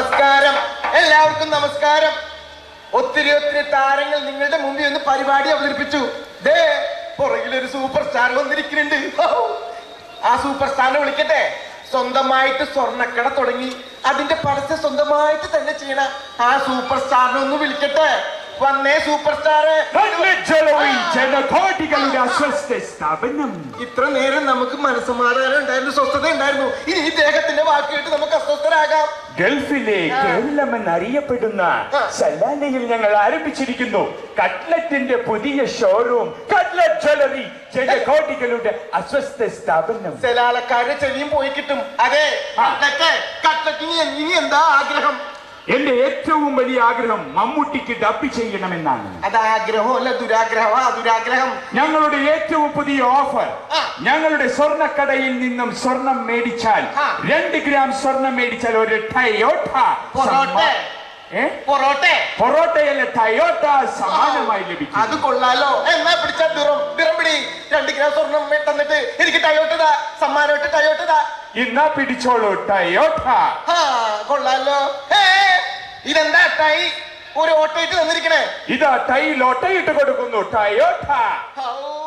നമസ്കാരം എല്ലാവർക്കും നമസ്കാരം ഒത്തിരി ഒത്തിരി താരങ്ങൾ നിങ്ങളുടെ മുമ്പിൽ ഒന്ന് പരിപാടി അവതരിപ്പിച്ചു ദേ പുറകിലൊരു സൂപ്പർ സ്റ്റാർ വന്നിരിക്കുന്നുണ്ട് ഹോ. ആ സൂപ്പർ സ്റ്റാറിനെ വിളിക്കട്ടെ സ്വന്തമായിട്ട് സ്വർണ്ണക്കട തുടങ്ങി അതിന്റെ പരസ്യം സ്വന്തമായിട്ട് തന്നെ ചെയ്യണ ആ സൂപ്പർ സ്റ്റാറിനെ ഒന്ന് വിളിക്കട്ടെ വന്നേ സൂപ്പർ സ്റ്റാറ് നന്മജലവും ജനകോടികളുടെ അസ്വസ്ഥ സ്ഥാപനം ഇത്ര നേരം നമുക്ക് മനസ്സമാധാനം ഉണ്ടായിരുന്നു സ്വസ്ഥത ഉണ്ടായിരുന്നു ഇനി ഈ ദേഹത്തിന്റെ വാക്ക് കേട്ട് നമുക്ക് അസ്വസ്ഥരാകാം ഗൾഫിലെ കേരളം എന്നറിയപ്പെടുന്ന ആ. സലാലയിൽ ഞങ്ങൾ ആരംഭിച്ചിരിക്കുന്നു കട്ട്ലറ്റിന്റെ പുതിയ ഷോറൂം കട്ട്ലറ്റ് ജ്വല്ലറി ജനകോടികളുടെ അസ്വസ്ഥ സ്ഥാപനം ചെലാലക്കാരുടെ ചെവിയും പോയി കിട്ടും അതെ ആ. കട്ട്ലറ്റ് കട്ട്ലറ്റിന് ഇനി എന്താ ആഗ്രഹം എന്റെ ഏറ്റവും വലിയ ആഗ്രഹം മമ്മൂട്ടിക്ക് ഡബ് ചെയ്യണമെന്നാണ് അത് ആഗ്രഹമല്ല ദുരാഗ്രഹമാ ദുരാഗ്രഹം ഞങ്ങളുടെ ഏറ്റവും പുതിയ ഓഫർ ആ. ഞങ്ങളുടെ സ്വർണ്ണക്കടയിൽ നിന്നും സ്വർണം മേടിച്ചാൽ ആ. രണ്ട് ഗ്രാം സ്വർണം മേടിച്ചാൽ ഒരു ടയോട്ട പൊറോട്ട. ഏ പൊറോട്ടെ പൊറോട്ടയല്ല ടയോട്ട സമാനമായി ലഭിക്കും അത് കൊള്ളാലോ എന്നാ പിടിച്ച ദിറം ദിറം പിടി രണ്ട് ഗ്രാം സ്വർണം മേ- തന്നിട്ട് എനിക്ക് ടയോട്ടതാ സമ്മാനമായിട്ട് ടയോട്ടതാ ഇന്നാ പിടിച്ചോളൂ ടയോട്ട ആ കൊള്ളാലോ ഏ ഇതെന്താ ടൈ ഒരു ഓട്ടോയിട്ട് തന്നിരിക്കണേ ഇതാ ടൈ ലോട്ടയിട്ട് കൊടുക്കുന്നു ടയോട്ട ഔ